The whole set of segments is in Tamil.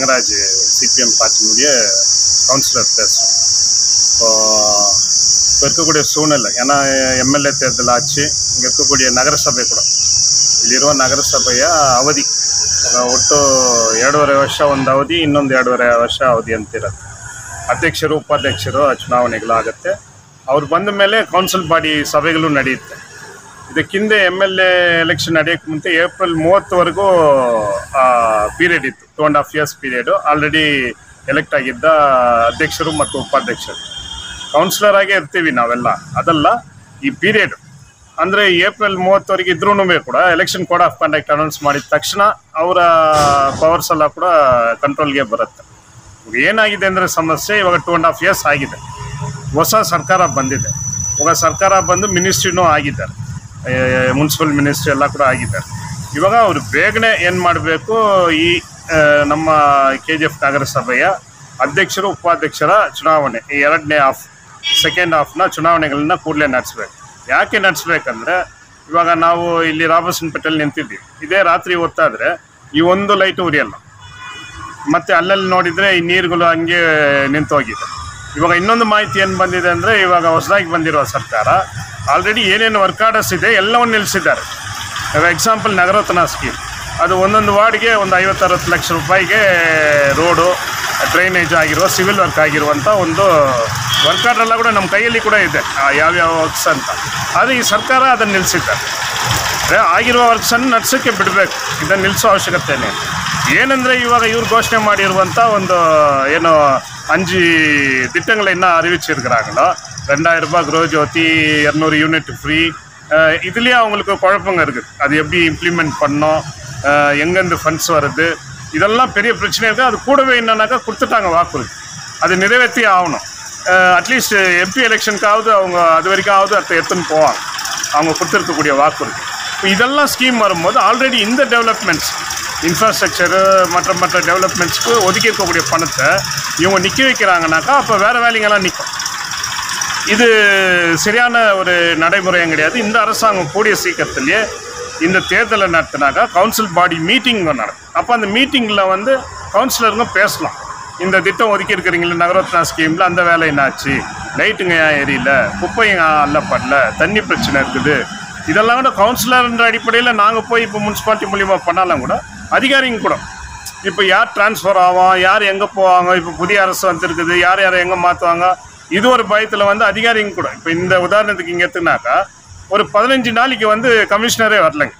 தங்கராஜ் சிபிஎம் பார்ட்டியினுடைய கவுன்சிலர் பேசுகிறோம் இப்போ இப்போ இருக்கக்கூடிய சூழ்நிலை ஏன்னா எம்எல்ஏ தேர்தல் ಆಚೆ இங்கே இருக்கக்கூடிய ನಗರಸಭೆ ಕೂಡ ಇಲ್ಲಿರುವ ನಗರಸಭೆಯ ಅವಧಿ ಇವಾಗ ಒಟ್ಟು ಎರಡೂವರೆ ವರ್ಷ ಒಂದು ಅವಧಿ ಇನ್ನೊಂದು ಎರಡೂವರೆ ವರ್ಷ ಅವಧಿ ಅಂತಿರುತ್ತೆ ಅಧ್ಯಕ್ಷರು ಉಪಾಧ್ಯಕ್ಷರು ಚುನಾವಣೆಗಳಾಗುತ್ತೆ ಅವ್ರು ಬಂದ ಮೇಲೆ ಕೌನ್ಸಿಲ್ ಬಾಡಿ ಸಭೆಗಳು ನಡೆಯುತ್ತೆ ಇದಕ್ಕಿಂದೆ ಎಮ್ ಎಲ್ ಎ ಎಲೆಕ್ಷನ್ ನಡೆಯೋಕ್ಕೆ ಮುಂಚೆ ಏಪ್ರಿಲ್ ಮೂವತ್ತವರೆಗೂ ಪೀರಿಯಡ್ ಇತ್ತು two and half years period already elect ಆಗಿದ್ದ ಅಧ್ಯಕ್ಷರು ಮತ್ತು ಉಪಾಧ್ಯಕ್ಷರು ಕೌನ್ಸಿಲರ್ ಆಗೇ ಇರ್ತೀವಿ ನಾವೆಲ್ಲ ಅದಲ್ಲ ಈ ಪೀರಿಯಡ್ ಅಂದರೆ ಏಪ್ರಿಲ್ ಮೂವತ್ತವರೆಗೆ ಇದ್ರೂ ಕೂಡ election code of conduct announce ಮಾಡಿದ ತಕ್ಷಣ ಅವರ ಪವರ್ಸ್ ಎಲ್ಲ ಕೂಡ ಕಂಟ್ರೋಲ್ಗೆ ಬರುತ್ತೆ ಇವಾಗ ಏನಾಗಿದೆ ಅಂದರೆ ಸಮಸ್ಯೆ ಇವಾಗ ಟೂ ಆ್ಯಂಡ್ ಹಾಫ್ ಇಯರ್ಸ್ ಆಗಿದೆ ಹೊಸ ಸರ್ಕಾರ ಬಂದಿದೆ ಇವಾಗ ಸರ್ಕಾರ ಬಂದು ಮಿನಿಸ್ಟ್ರಿನೂ ಆಗಿದ್ದಾರೆ ಮುನ್ಸಿಪಲ್ ಮಿನಿಸ್ಟ್ರಿ ಎಲ್ಲ ಕೂಡ ಆಗಿದ್ದಾರೆ ಇವಾಗ ಅವರು ಬೇಗನೆ ಏನು ಮಾಡಬೇಕು ಈ ಆ, ನಮ್ಮ ಕೆ ಜಿ ಎಫ್ ನಗರಸಭೆಯ ಅಧ್ಯಕ್ಷರು ಉಪಾಧ್ಯಕ್ಷರ ಚುನಾವಣೆ ಈ ಎರಡನೇ ಹಾಫ್ ಸೆಕೆಂಡ್ ಹಾಫ್ನ ಚುನಾವಣೆಗಳನ್ನ ಕೂಡಲೇ ನಡೆಸ್ಬೇಕು ಯಾಕೆ ನಡೆಸ್ಬೇಕಂದ್ರೆ ಇವಾಗ ನಾವು ಇಲ್ಲಿ ರಾಬರ್ಸನ್ ಪೇಟೆಲ್ ನಿಂತಿದ್ದೀವಿ ಇದೇ ರಾತ್ರಿ ಹೊತ್ತಾದ್ರೆ ಈ ಒಂದು ಲೈಟ್ ಉರಿಯಲ್ಲ ಮತ್ತೆ ಅಲ್ಲಲ್ಲಿ ನೋಡಿದ್ರೆ ಈ ನೀರುಗಳು ಹಂಗೆ ನಿಂತೋಗಿದೆ ಇವಾಗ ಇನ್ನೊಂದು ಮಾಹಿತಿ ಏನು ಬಂದಿದೆ ಅಂದರೆ ಇವಾಗ ಹೊಸದಾಗಿ ಬಂದಿರುವ ಸರ್ಕಾರ ಆಲ್ರೆಡಿ ಏನೇನು ವರ್ಕ್ ಆರ್ಡರ್ಸ್ ಇದೆ ಎಲ್ಲವನ್ನು ನಿಲ್ಲಿಸಿದ್ದಾರೆ ಇವಾಗ ಎಕ್ಸಾಂಪಲ್ ನಗರೋತ್ಥನ ಸ್ಕೀಮ್ ಅದು ಒಂದೊಂದು ವಾರ್ಡ್ಗೆ ಒಂದು ಐವತ್ತರವತ್ತು ಲಕ್ಷ ರೂಪಾಯಿಗೆ ರೋಡು ಡ್ರೈನೇಜ್ ಆಗಿರುವ ಸಿವಿಲ್ ವರ್ಕ್ ಆಗಿರುವಂಥ ಒಂದು ವರ್ಕ್ ಆರ್ಡರ್ ಎಲ್ಲ ಕೂಡ ನಮ್ಮ ಕೈಯಲ್ಲಿ ಕೂಡ ಇದೆ ಆ ಯಾವ್ಯಾವ ವರ್ಕ್ಸ್ ಅಂತ ಆದರೆ ಈ ಸರ್ಕಾರ ಅದನ್ನು ನಿಲ್ಲಿಸಿದ್ದಾರೆ ಅಂದ್ರೆ ಆಗಿರುವ ವರ್ಕ್ಸನ್ನು ನಡ್ಸೋಕ್ಕೆ ಬಿಡಬೇಕು ಇದನ್ನು ನಿಲ್ಲಿಸೋ ಅವಶ್ಯಕತೆ ಇಲ್ಲ ಏನಂದರೆ ಇವಾಗ ಇವ್ರು ಘೋಷಣೆ ಮಾಡಿರುವಂಥ ಒಂದು ಏನು அஞ்சு திட்டங்களை என்ன அறிவிச்சிருக்கிறாங்களோ ரெண்டாயிரம் ரூபாய் குரோஜோதி இரநூறு யூனிட் ஃப்ரீ இதுலேயே அவங்களுக்கு குழப்பங்க இருக்குது அது எப்படி இம்ப்ளிமெண்ட் பண்ணோம் அஹ் எங்கேருந்து ஃபண்ட்ஸ் வருது இதெல்லாம் பெரிய பிரச்சனை இருக்குது அது கூடவே என்னன்னாக்கா கொடுத்துட்டாங்க வாக்குறுதி அது நிறைவேற்றி ஆகணும் அட்லீஸ்ட் எம்பி எலெக்ஷனுக்காவது அவங்க அது வரைக்காவது அதை எடுத்துன்னு போவாங்க அவங்க கொடுத்துருக்கக்கூடிய வாக்குறுதி இப்போ இதெல்லாம் ஸ்கீம் வரும்போது ஆல்ரெடி இந்த டெவலப்மெண்ட்ஸ் இன்ஃப்ராஸ்ட்ரக்சரு மற்ற மற்ற டெவலப்மெண்ட்ஸ்க்கு ஒதுக்கி இருக்கக்கூடிய பணத்தை இவங்க நிற்க வைக்கிறாங்கனாக்கா அப்போ வேறு வேலைங்கெல்லாம் நிற்கும் இது சரியான ஒரு நடைமுறையும் கிடையாது இந்த அரசாங்கம் கூடிய சீக்கிரத்திலேயே இந்த தேர்தலை நடத்தினாக்கா கவுன்சில் பாடி மீட்டிங் நடக்கும் அப்போ அந்த மீட்டிங்கில் வந்து கவுன்சிலருங்க பேசலாம் இந்த திட்டம் ஒதுக்கி இருக்கிறீங்களா நகரோத்னா ஸ்கீமில் அந்த வேலை என்னாச்சு லைட்டுங்க ஏன் எரியல குப்பைங்க ஏன் அள்ளப்படல தண்ணி பிரச்சனை இருக்குது இதெல்லாம் கூட கவுன்சிலர்ன்ற அடிப்படையில் நாங்கள் போய் இப்போ முனிசிபாலிட்டி மூலியமாக பண்ணாலும் கூட அதிகாரிங்க கூட இப்போ யார் ட்ரான்ஸ்ஃபர் ஆகும் யார் எங்கே போவாங்க இப்போ புதிய அரசு வந்திருக்குது யார் யாரை எங்கே மாற்றுவாங்க இது ஒரு பயத்தில் வந்து அதிகாரிங்க கூட இப்போ இந்த உதாரணத்துக்கு இங்கே எடுத்துனாக்கா ஒரு பதினஞ்சு நாளைக்கு வந்து கமிஷனரே வரலைங்க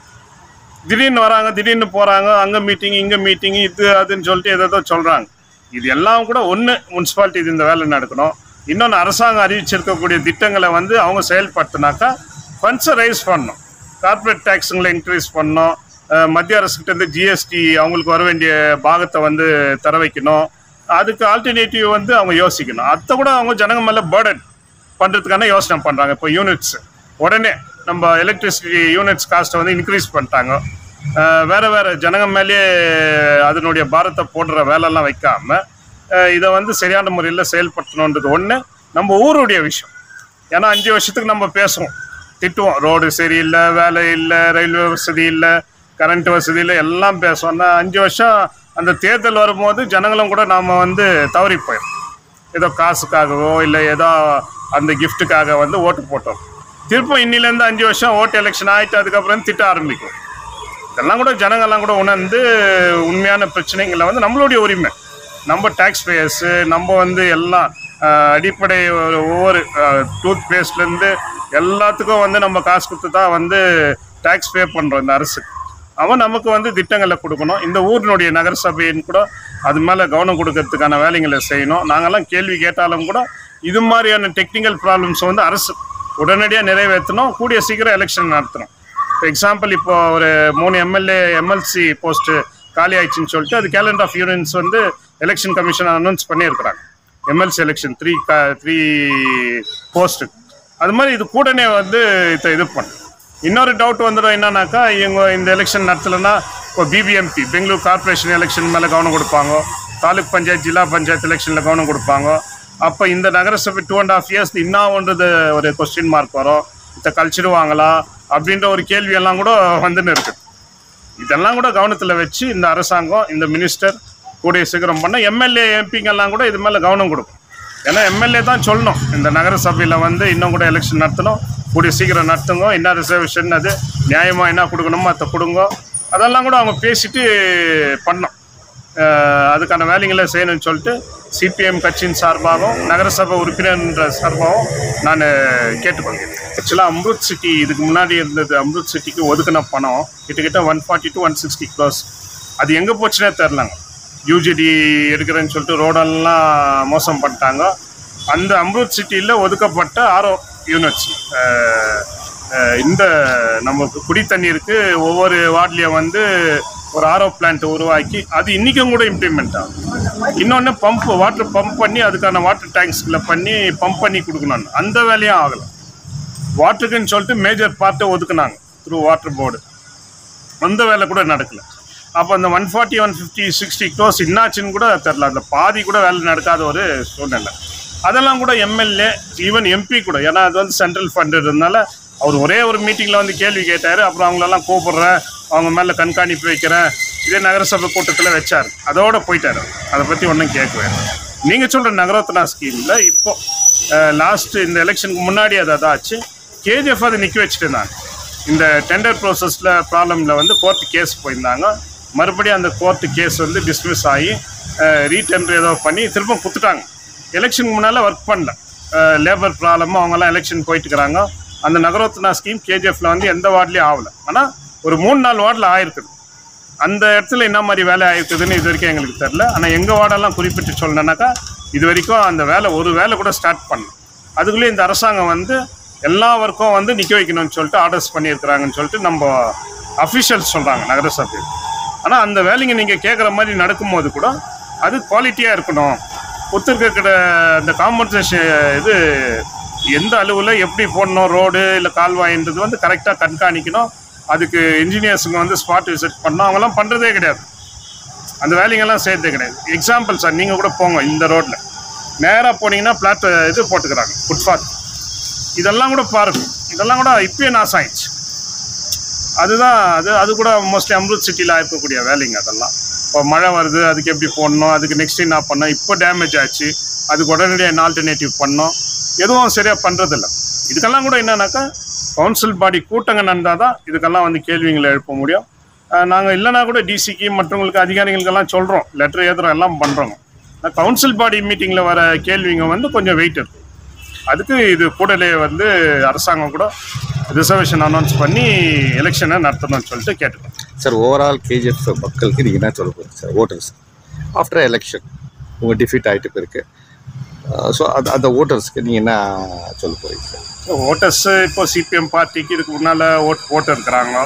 திடீர்னு வராங்க திடீர்னு போகிறாங்க அங்கே மீட்டிங் இங்கே மீட்டிங் இது அதுன்னு சொல்லிட்டு எதோ சொல்கிறாங்க இது எல்லாம் கூட ஒன்று முனிசிபாலிட்டி இது இந்த வேலை நடக்கணும் இன்னொன்று அரசாங்கம் அறிவிச்சிருக்கக்கூடிய திட்டங்களை வந்து அவங்க செயல்படுத்தினாக்கா ஃபண்ட்ஸை ரைஸ் பண்ணணும் கார்ப்பரேட் டேக்ஸுங்களை இன்க்ரீஸ் பண்ணணும் அஹ் மத்திய அரசுக்கிட்டேருந்து ஜிஎஸ்டி அவங்களுக்கு வர வேண்டிய பாகத்தை வந்து தர வைக்கணும் அதுக்கு ஆல்டர்னேட்டிவ் வந்து அவங்க யோசிக்கணும் அதை கூட அவங்க ஜனங்க மேலே பேர்டன் பண்ணுறதுக்கான யோசனை பண்ணுறாங்க இப்போ யூனிட்ஸ் உடனே நம்ம எலக்ட்ரிசிட்டி யூனிட்ஸ் காஸ்ட்டை வந்து இன்க்ரீஸ் பண்ணிட்டாங்க அஹ் வேற வேற ஜனங்க மேலேயே அதனுடைய பாரத்தை போடுற வேலைலாம் வைக்காம அஹ் இதை வந்து சரியான முறையில் செயல்படுத்தணுன்றது ஒன்று நம்ம ஊருடைய விஷயம் ஏன்னா அஞ்சு வருஷத்துக்கு நம்ம பேசுவோம் திட்டுவோம் ரோடு சரியில்லை வேலை இல்லை ரயில்வே வசதி இல்லை கரண்ட் வசதி இல்லை எல்லாம் பேசுவோம் அஞ்சு வருஷம் அந்த தேர்தல் வரும்போது ஜனங்களும் கூட நாம் வந்து தவறி போயிடும் ஏதோ காசுக்காகவோ இல்லை ஏதோ அந்த கிஃப்ட்டுக்காக வந்து ஓட்டு போட்டோம் திரும்ப இன்னிலேருந்து அஞ்சு வருஷம் ஓட்டு எலெக்ஷன் ஆகிட்டு அதுக்கப்புறம் திட்ட ஆரம்பிக்கும் இதெல்லாம் கூட ஜனங்கள்லாம் கூட உணர்ந்து உண்மையான பிரச்சனைகளை வந்து நம்மளுடைய உரிமை நம்ம டேக்ஸ் பேயர்ஸு நம்ம வந்து எல்லாம் அஹ், அடிப்படை ஒரு ஒவ்வொரு டூத் பேஸ்ட்லேருந்து எல்லாத்துக்கும் வந்து நம்ம காசு கொடுத்து தான் வந்து டேக்ஸ் பே பண்ணுறோம் இந்த அரசுக்கு அவன் நமக்கு வந்து திட்டங்களை கொடுக்கணும் இந்த ஊரினுடைய நகரசபையின் கூட அது மேலே கவனம் கொடுக்கறதுக்கான வேலைகளை செய்யணும் நாங்கெல்லாம் கேள்வி கேட்டாலும் கூட இது மாதிரியான டெக்னிக்கல் ப்ராப்ளம்ஸ் வந்து அரசு உடனடியாக நிறைவேற்றணும் கூடிய சீக்கிரம் எலெக்ஷன் நடத்தணும் இப்போ எக்ஸாம்பிள் இப்போ ஒரு மூணு எம்எல்ஏ எம்எல்சி போஸ்ட்டு காலி ஆயிடுச்சுன்னு சொல்லிட்டு அது கேலண்டர் ஆஃப் யூனியன்ஸ் வந்து எலெக்ஷன் கமிஷன் அனௌன்ஸ் பண்ணியிருக்கிறாங்க MLC election three three post அது மாதிரி இது கூடனே வந்து இதை இது பண்ணும் இன்னொரு டவுட் வந்துடும் என்னன்னாக்கா இவங்க இந்த எலெக்ஷன் நடத்தலைன்னா இப்போ பிபிஎம்பி பெங்களூர் கார்ப்பரேஷன் எலெக்ஷன் மேலே கவனம் கொடுப்பாங்க தாலுக் பஞ்சாயத்து ஜில்லா பஞ்சாயத்து எலெக்ஷனில் கவனம் கொடுப்பாங்க அப்போ இந்த நகரசபை டூ அண்ட் ஹாஃப் இயர்ஸ் இன்னான்றது ஒரு கொஸ்டின் மார்க் வரும் இதை கழிச்சிடுவாங்களா அப்படின்ற ஒரு கேள்வியெல்லாம் கூட வந்துன்னு இருக்குது இதெல்லாம் கூட கவனத்தில் வச்சு இந்த அரசாங்கம் இந்த மினிஸ்டர் கூடிய சீக்கிரம் பண்ண எம்எல்ஏ எம்பிங்கெல்லாம் கூட இது மேலே கவனம் கொடுக்கும் ஏன்னா எம்எல்ஏ தான் சொல்லணும் இந்த நகரசபையில் வந்து இன்னும் கூட எலெக்ஷன் நடத்தணும் கூடிய சீக்கிரம் நடத்துங்க என்ன ரிசர்வேஷன் அது நியாயமாக என்ன கொடுக்கணுமோ அதை கொடுங்க அதெல்லாம் கூட அவங்க பேசிட்டு பண்ணோம் அஹ் அதுக்கான வேலைகளை செய்யணும்னு சொல்லிட்டு சிபிஎம் கட்சியின் சார்பாகவும் நகரசபை உறுப்பினர் சார்பாகவும் நான் கேட்டுக்கொள்கிறேன் ஆக்சுவலாக அம்ருத் சிட்டி இதுக்கு முன்னாடி இருந்தது அம்ருத் சிட்டிக்கு ஒதுக்கின பணம் கிட்டத்தட்ட one forty to one sixty close அது எங்கே போச்சுன்னே தெரிலங்க யூஜிடி எடுக்கிறேன்னு சொல்லிட்டு ரோடெல்லாம் மோசம் பண்ணிட்டாங்க அந்த அம்ருத் சிட்டியில் ஒதுக்கப்பட்ட ஆரோ யூனிட்ஸ் இந்த நமக்கு குடி தண்ணீருக்கு ஒவ்வொரு வார்ட்லேயும் வந்து ஒரு ஆரோ பிளான்ட் உருவாக்கி அது இன்றைக்கும் கூட இம்ப்ளிமெண்ட் ஆகும் இன்னொன்று பம்ப் வாட்டர் பம்ப் பண்ணி அதுக்கான வாட்டர் டேங்க்ஸ்களை பண்ணி பம்ப் பண்ணி கொடுக்கணும் அந்த வேலையும் ஆகலை வாட்டருக்குன்னு சொல்லிட்டு மேஜர் பார்ட்டை ஒதுக்குனாங்க த்ரூ வாட்டர் போர்டு அந்த வேலை கூட நடக்கல அப்போ அந்த one forty one fifty sixty close என்னாச்சுன்னு கூட தெரில அந்த பாதி கூட வேலை நடக்காத ஒரு சூழ்நிலை அதெல்லாம் கூட எம்எல்ஏ ஈவன் எம்பி கூட ஏன்னா அது வந்து சென்ட்ரல் ஃபண்ட் இருந்தனால அவர் ஒரே ஒரு மீட்டிங்கில் வந்து கேள்வி கேட்டார் அப்புறம் அவங்களெல்லாம் கூப்பிடுறேன் அவங்க மேலே கண்காணிப்பு வைக்கிறேன் இதே நகரசபை கூட்டத்தில் வச்சார் அதோட போயிட்டாரு அதை பற்றி ஒன்றும் கேட்கவே நீங்கள் சொல்கிற நகரோத்தனா ஸ்கீமில் இப்போ லாஸ்ட் இந்த எலெக்ஷனுக்கு முன்னாடி அது அதாச்சு கேஜிஎஃப் அதை நிற்க வச்சுட்டு இருந்தாங்க இந்த டெண்டர் ப்ராசஸில் ப்ராப்ளமில் வந்து கோர்ட்டு கேஸ் போயிருந்தாங்க மறுபடியும் அந்த கோர்ட்டு கேஸ் வந்து டிஸ்மிஸ் ஆகி ரீடெண்டர் ஏதோ பண்ணி திரும்ப கொடுத்துட்டாங்க எலெக்ஷனுக்கு முன்னால் ஒர்க் பண்ணல லேபர் ப்ராப்ளமும் அவங்கெல்லாம் எலெக்ஷன் போயிட்டு இருக்கிறாங்க அந்த நகரோத்தனா ஸ்கீம் கேஜிஎஃப்ல வந்து எந்த வார்ட்லேயும் ஆகல ஆனால் ஒரு மூணு நாலு வார்டில் ஆயிருக்குது அந்த இடத்துல என்ன மாதிரி வேலை ஆயிருக்குதுன்னு இது வரைக்கும் எங்களுக்கு தெரில ஆனால் எங்கள் வார்டெல்லாம் குறிப்பிட்டு சொல்லணுன்னாக்கா இது வரைக்கும் அந்த வேலை ஒரு வேலை கூட ஸ்டார்ட் பண்ணல அதுக்குள்ளே இந்த அரசாங்கம் வந்து எல்லா ஒர்க்கும் வந்து நிற்க வைக்கணும்னு சொல்லிட்டு ஆர்டர்ஸ் பண்ணியிருக்கிறாங்கன்னு சொல்லிட்டு நம்ம அஃபிஷியல்ஸ் சொல்கிறாங்க நகரசபையில் ஆனால் அந்த வேலைங்க நீங்கள் கேட்குற மாதிரி நடக்கும்போது கூட அது குவாலிட்டியாக இருக்கணும் ஒத்துருக்கிற அந்த காம்பன்சேஷன் இது எந்த அளவில் எப்படி போடணும் ரோடு இல்லை கால்வாயின்றது வந்து கரெக்டாக கண்காணிக்கணும் அதுக்கு இன்ஜினியர்ஸுங்க வந்து ஸ்பாட் விசிட் பண்ணணும் அவங்கெல்லாம் பண்ணுறதே கிடையாது அந்த வேலைங்கெல்லாம் செய்யறதே கிடையாது எக்ஸாம்பிள் சார் நீங்கள் கூட போங்க இந்த ரோட்டில் நேராக போனீங்கன்னா பிளாட் இது போட்டுக்கிறாங்க ஃபுட்பாத் இதெல்லாம் கூட பாருங்க இதெல்லாம் கூட இப்பயே நாசம் ஆயிடுச்சு அதுதான் அது அது கூட மோஸ்ட்லி அம்ருத் சிட்டியில் இருக்கக்கூடிய வேலைங்க அதெல்லாம் இப்போ மழை வருது அதுக்கு எப்படி போடணும் அதுக்கு நெக்ஸ்ட் என்ன பண்ணோம் இப்போ டேமேஜ் ஆச்சு அதுக்கு உடனடியாக என்ன ஆல்டர்னேட்டிவ் பண்ணோம் எதுவும் சரியாக பண்ணுறதில்ல இதுக்கெல்லாம் கூட என்னன்னாக்கா கவுன்சில் பாடி கூட்டங்க நடந்தால் தான் இதுக்கெல்லாம் வந்து கேள்விங்களை எழுப்ப முடியும் நாங்கள் இல்லைனா கூட டிசிக்கு மற்றவங்களுக்கு அதிகாரிகளுக்கெல்லாம் சொல்கிறோம் லெட்டர் எழுதுறோம் எல்லாம் பண்ணுறோங்க கவுன்சில் பாடி மீட்டிங்கில் வர கேள்விங்க வந்து கொஞ்சம் வெயிட் இருக்கும் அதுக்கு இது கூடலே வந்து அரசாங்கம் கூட ரிசர்வேஷன் அனௌன்ஸ் பண்ணி எலெக்ஷனை நடத்தணும்னு சொல்லிட்டு கேட்டுக்கோம் சார் ஓவரால் கேஜிஎஃப் மக்களுக்கு நீங்கள் என்ன சொல்ல போகிறீங்க சார் ஓட்டர்ஸ் ஆஃப்டர் எலெக்ஷன் உங்கள் டிஃபீட் ஆகிட்டு போயிருக்கு ஸோ அது அந்த ஓட்டர்ஸ்க்கு நீங்கள் என்ன சொல்ல போகிறீங்க சார் ஓட்டர்ஸ் இப்போ சிபிஎம் பார்ட்டிக்கு இதுக்கு முன்னால் ஓட் போட்டு இருக்கிறாங்க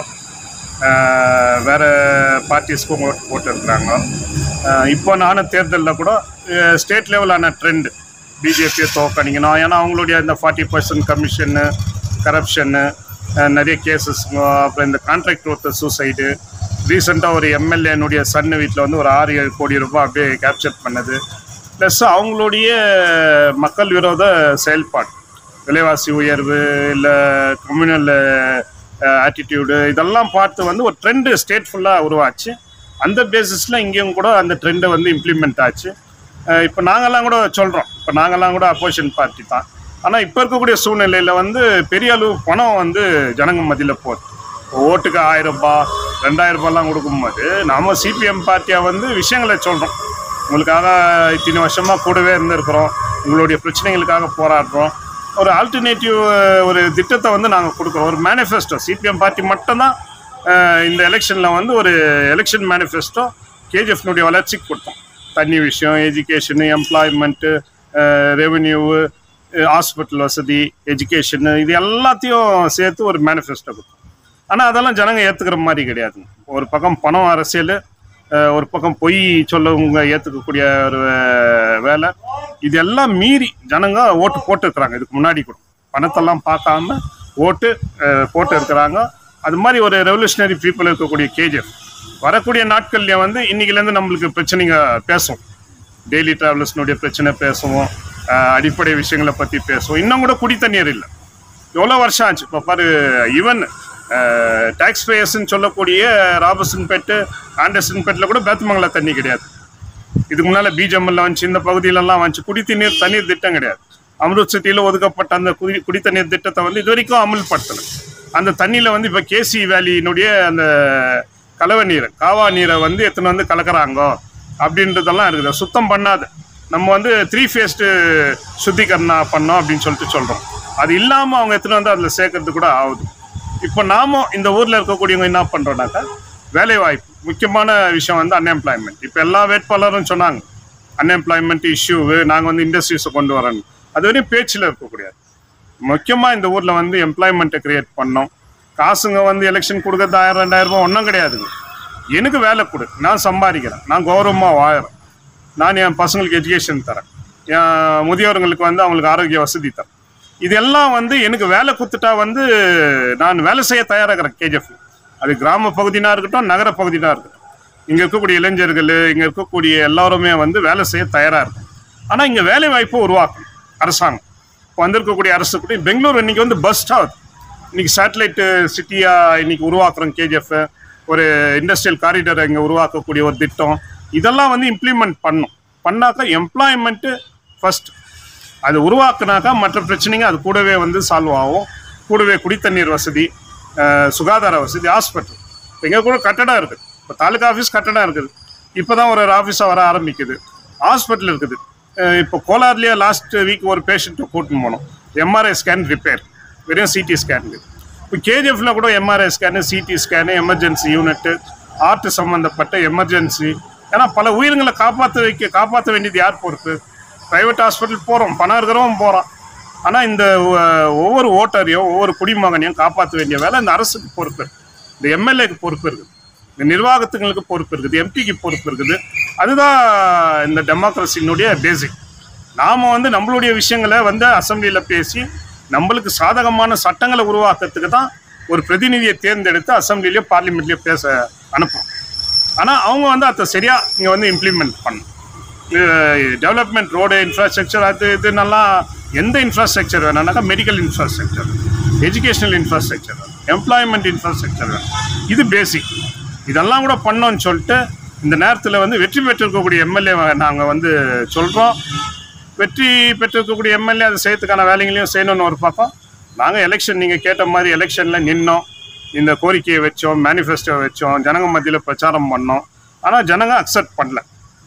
வேறு பார்ட்டிஸ்க்கும் ஓட் போட்டு இருக்கிறாங்க இப்போ நானும் தேர்தலில் கூட ஸ்டேட் லெவலான ட்ரெண்டு பிஜேபியை தோக்கணிக்கணும் ஏன்னா அவங்களுடைய இந்த ஃபார்ட்டி பர்சன்ட் கமிஷனு கரப்ஷனு நிறைய கேசஸ் அப்புறம் இந்த கான்ட்ராக்ட் ஒருத்தர் சூசைடு ரீசெண்டாக ஒரு எம்எல்ஏனுடைய சன்னு வீட்டில் வந்து ஒரு ஆறு ஏழு கோடி ரூபாய் அப்படியே கேப்சர் பண்ணது ப்ளஸ் அவங்களுடைய மக்கள் விரோத செயல்பாடு விலைவாசி உயர்வு இல்லை கம்யூனல் ஆட்டிடியூடு இதெல்லாம் பார்த்து வந்து ஒரு ட்ரெண்டு ஸ்டேட் ஃபுல்லாக உருவாச்சு அந்த பேசிஸில் இங்கேயும் கூட அந்த ட்ரெண்டை வந்து இம்ப்ளிமெண்ட் ஆச்சு இப்போ நாங்கள்லாம் கூட சொல்கிறோம் இப்போ நாங்கள்லாம் கூட அப்போசிஷன் பார்ட்டி தான் ஆனால் இப்போ இருக்கக்கூடிய சூழ்நிலையில் வந்து பெரிய அளவு பணம் வந்து ஜனங்க மத்தியில் போகுது ஓட்டுக்கு ஆயிரம் ரூபாய் ரெண்டாயிரம் ரூபாய்லாம் கொடுக்கும்போது நாம சிபிஎம் பார்ட்டியாக வந்து விஷயங்களை சொல்கிறோம் உங்களுக்காக இத்தனை வருஷமாக கூடவே இருந்திருக்கிறோம் உங்களுடைய பிரச்சனைகளுக்காக போராடுறோம் ஒரு ஆல்டர்னேட்டிவ் ஒரு திட்டத்தை வந்து நாங்கள் கொடுக்குறோம் ஒரு மேனிஃபெஸ்டோ சிபிஎம் பார்ட்டி மட்டும்தான் அஹ், இந்த எலெக்ஷனில் வந்து ஒரு எலெக்ஷன் மேனிஃபெஸ்டோ கேஜிஎஃப்னுடைய வளர்ச்சிக்கு கொடுத்தோம் தண்ணி விஷயம் எஜுகேஷனு எம்ப்ளாய்மெண்ட்டு ரெவென்யூவு ஹாஸ்பிட்டல் வசதி எஜுகேஷனு இது எல்லாத்தையும் சேர்த்து ஒரு மேனிஃபெஸ்டோ கொடுத்தோம் ஆனால் அதெல்லாம் ஜனங்க ஏற்றுக்கிற மாதிரி கிடையாதுங்க ஒரு பக்கம் பணம் அரசியல் அஹ், ஒரு பக்கம் பொய் சொல்லவங்க ஏற்றுக்கக்கூடிய ஒரு அஹ், வேலை இதெல்லாம் மீறி ஜனங்க ஓட்டு போட்டு இருக்கிறாங்க இதுக்கு முன்னாடி கூட பணத்தெல்லாம் பார்க்காம ஓட்டு அஹ், போட்டு இருக்கிறாங்க அது மாதிரி ஒரு ரெவல்யூஷனரி பீப்புள் இருக்கக்கூடிய கேஜிஎஃப் வரக்கூடிய நாட்கள்ல வந்து இன்னைக்குலேருந்து நம்மளுக்கு பிரச்சனைங்க பேசும் டெய்லி டிராவலர்ஸ்னுடைய பிரச்சனை பேசுவோம் அஹ், அடிப்படை விஷயங்களை பற்றி பேசுவோம் இன்னும் கூட குடி தண்ணீர் இல்லை எவ்வளோ வருஷம் ஆச்சு இப்போ பாரு ஈவன் டேக்ஸ் பேயர்ஸ்ன்னு சொல்லக்கூடிய ராபர்சன்பேட்டு ஆண்டர்சன்பேட்டில் கூட பேத்துமங்கலா தண்ணி கிடையாது இதுக்கு முன்னால் பிஜிஎம்எல்ல வந்துச்சு இந்த பகுதியிலலாம் வந்துச்சு குடி தண்ணீர் தண்ணீர் திட்டம் கிடையாது அம்ருத் சிட்டியில் ஒதுக்கப்பட்ட அந்த குடி குடி தண்ணீர் திட்டத்தை வந்து இது வரைக்கும் அமல்படுத்தலை அந்த தண்ணியில் வந்து இப்போ கேசி வேலியினுடைய அந்த கலவை நீரை காவா நீரை வந்து எத்தனை வந்து கலக்குறாங்கோ அப்படின்றதெல்லாம் இருக்குது சுத்தம் பண்ணாத நம்ம வந்து த்ரீ ஃபேஸ்டு சுத்திகரணா பண்ணோம் அப்படின்னு சொல்லிட்டு சொல்கிறோம் அது இல்லாமல் அவங்க எத்தனை வந்து அதில் சேர்க்கறது கூட ஆகுது இப்போ நாம இந்த ஊரில் இருக்கக்கூடியவங்க என்ன பண்ணுறோம்னாக்கா வேலைவாய்ப்பு முக்கியமான விஷயம் வந்து அன்எம்ப்ளாய்மெண்ட் இப்போ எல்லா வேட்பாளரும் சொன்னாங்க அன்எம்ப்ளாய்மெண்ட் இஷ்யூவு நாங்கள் வந்து இண்டஸ்ட்ரீஸை கொண்டு வரேன் அது வரையும் பேச்சில் இருக்கக்கூடியது முக்கியமாக இந்த ஊரில் வந்து எம்ப்ளாய்மெண்ட்டை கிரியேட் பண்ணோம் காசுங்க வந்து எலெக்ஷன் கொடுக்கறது ஆயிரம் ரெண்டாயிரம் ரூபாய் ஒன்றும் கிடையாதுங்க எனக்கு வேலை கொடு நான் சம்பாதிக்கிறேன் நான் கௌரவமாக வாழறேன் நான் என் பசங்களுக்கு எஜுகேஷன் தரேன் என் முதியோர்களுக்கு வந்து அவங்களுக்கு ஆரோக்கிய வசதி தரேன் இதெல்லாம் வந்து எனக்கு வேலை கொடுத்துட்டா வந்து நான் வேலை செய்ய தயாராகிறேன் கேஜிஎஃப் அது கிராம பகுதினா இருக்கட்டும் நகர பகுதினா இருக்கட்டும் இங்கே இருக்கக்கூடிய இளைஞர்கள் இங்கே இருக்கக்கூடிய எல்லாருமே வந்து வேலை செய்ய தயாராக இருக்கும் ஆனால் இங்கே வேலை வாய்ப்பு உருவாக்கணும் அரசாங்கம் இப்போ வந்திருக்கக்கூடிய அரசு கூட பெங்களூர் இன்னைக்கு வந்து பஸ்ட் ஆகுது இன்னைக்கு சேட்டலைட் சிட்டியாக இன்னைக்கு உருவாக்குறோம் கேஜிஎஃப் ஒரு இண்டஸ்ட்ரியல் காரிடர் இங்கே உருவாக்கக்கூடிய ஒரு திட்டம் இதெல்லாம் வந்து இம்ப்ளிமெண்ட் பண்ணும் பண்ணாக்கா எம்ப்ளாய்மெண்ட்டு ஃபர்ஸ்ட் அது உருவாக்குனாக்கா மற்ற பிரச்சனைங்க அது கூடவே வந்து சால்வ் ஆகும் கூடவே குடித்தண்ணீர் வசதி அஹ், சுகாதார வசதி ஹாஸ்பிட்டல் எங்கே கூட கட்டடம் இருக்குது இப்போ தாலுகா ஆஃபீஸ் கட்டடம் இருக்குது இப்போ தான் ஒரு ஆஃபீஸாக வர ஆரம்பிக்குது ஹாஸ்பிட்டல் இருக்குது அஹ், இப்போ கோலார்லேயே லாஸ்ட் வீக் ஒரு பேஷண்ட்டை கூட்டின்னு போனோம் எம்ஆர்ஐ ஸ்கேன் ரிப்பேர் வெறும் சிடி ஸ்கேன் இப்போ கேஜிஎஃப்ல கூட MRI scan CT scan emergency unit heart சம்மந்தப்பட்ட எமர்ஜென்சி ஏன்னா பல உயிர்களை காப்பாற்ற வைக்க காப்பாற்ற வேண்டியது யார் பொறுப்பு ப்ரைவேட் ஹாஸ்பிட்டல் போகிறோம் பணம் இருக்கிறவன் போகிறான் ஆனால் இந்த ஒ- ஒவ்வொரு ஓட்டரையும் ஒவ்வொரு குடிமகனையும் காப்பாற்ற வேண்டிய வேலை இந்த அரசுக்கு பொறுப்பு இருக்கு. இந்த எம்எல்ஏக்கு பொறுப்பு இருக்குது இந்த நிர்வாகத்துங்களுக்கு பொறுப்பு இருக்குது எம்பிக்கு பொறுப்பு இருக்குது அதுதான் இந்த டெமோக்ரஸினுடைய பேசிக் நாம் வந்து நம்மளுடைய விஷயங்களை வந்து அசெம்பிளியில் பேசி நம்மளுக்கு சாதகமான சட்டங்களை உருவாக்குறதுக்கு தான் ஒரு பிரதிநிதியை தேர்ந்தெடுத்து அசெம்பிளிலேயோ பார்லிமெண்ட்லேயோ பேச அனுப்பும் ஆனால் அவங்க வந்து அதை சரியாக இங்கே வந்து இம்ப்ளிமெண்ட் பண்ணணும் டெவலப்மெண்ட் ரோடு இன்ஃப்ராஸ்ட்ரக்சர் அது இதுனெல்லாம் எந்த இன்ஃப்ராஸ்ட்ரக்சர் வேணும்னாக்கா medical infrastructure educational infrastructure employment infrastructure இது பேசிக் இதெல்லாம் கூட பண்ணோம்னு சொல்லிட்டு இந்த நேரத்தில் வந்து வெற்றி பெற்றிருக்கக்கூடிய எம்எல்ஏ நாங்கள் வந்து சொல்கிறோம் வெற்றி பெற்றிருக்கக்கூடிய எம்எல்ஏ அதை செய்யறதுக்கான வேலைகளையும் செய்யணும்னு ஒரு பக்கம் நாங்கள் எலெக்ஷன் நீங்கள் கேட்ட மாதிரி எலெக்ஷனில் நின்னோம் இந்த கோரிக்கையை வச்சோம் மேனிஃபெஸ்டோ வச்சோம் ஜனங்க மத்தியில் பிரச்சாரம் பண்ணோம் ஆனால் ஜனங்க அக்செப்ட் பண்ணல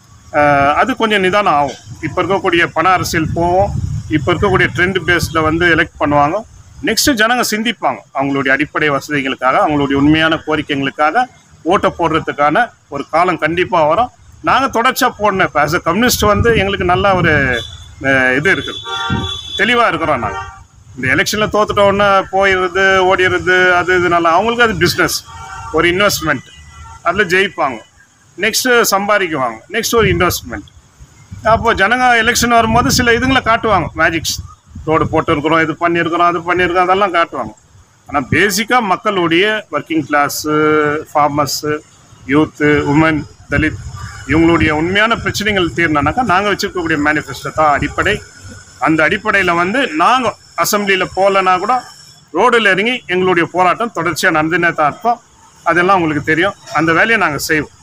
அஹ் அது கொஞ்சம் நிதானம் ஆகும் இப்போ இருக்கக்கூடிய பண அரசியல் போவோம் இப்போ இருக்கக்கூடிய ட்ரெண்ட் பேஸில் வந்து எலெக்ட் பண்ணுவாங்க நெக்ஸ்ட்டு ஜனங்க சிந்திப்பாங்க அவங்களுடைய அடிப்படை வசதிகளுக்காக அவங்களுடைய உண்மையான கோரிக்கைகளுக்காக ஓட்டை போடுறதுக்கான ஒரு காலம் கண்டிப்பாக வரும் நாங்கள் தொடர்ச்சியாக போடணும் இப்போ ஆஸ் அ கம்யூனிஸ்ட் வந்து எங்களுக்கு நல்ல ஒரு அஹ், இது இருக்குது தெளிவாக இருக்கிறோம் நாங்கள் இந்த எலெக்ஷனில் தோத்துட்ட உடனே போயிடுறது ஓடிடுறது அது இது நல்லா அவங்களுக்கு அது பிஸ்னஸ் ஒரு இன்வெஸ்ட்மெண்ட் அதில் ஜெயிப்பாங்க நெக்ஸ்ட்டு சம்பாதிக்குவாங்க நெக்ஸ்ட் ஒரு இன்வெஸ்ட்மெண்ட் அப்போ ஜனங்க எலெக்ஷன் வரும்போது சில இதுங்களை காட்டுவாங்க மேஜிக்ஸ் ரோடு போட்டிருக்கிறோம் இது பண்ணியிருக்கிறோம் அது பண்ணியிருக்கோம் அதெல்லாம் காட்டுவாங்க ஆனால் பேசிக்காக மக்களுடைய working class farmers youth woman Dalit இவங்களுடைய உண்மையான பிரச்சனைகள் தீர்னாக்கா நாங்கள் வச்சுருக்கக்கூடிய மேனிஃபெஸ்டோ தான் அடிப்படை அந்த அடிப்படையில் வந்து நாங்கள் அசெம்பிளியில் போகலன்னா கூட ரோடில் இறங்கி எங்களுடைய போராட்டம் தொடர்ச்சியாக நடந்துனே தான் இருப்போம் அதெல்லாம் உங்களுக்கு தெரியும் அந்த வேலையை நாங்கள் செய்வோம்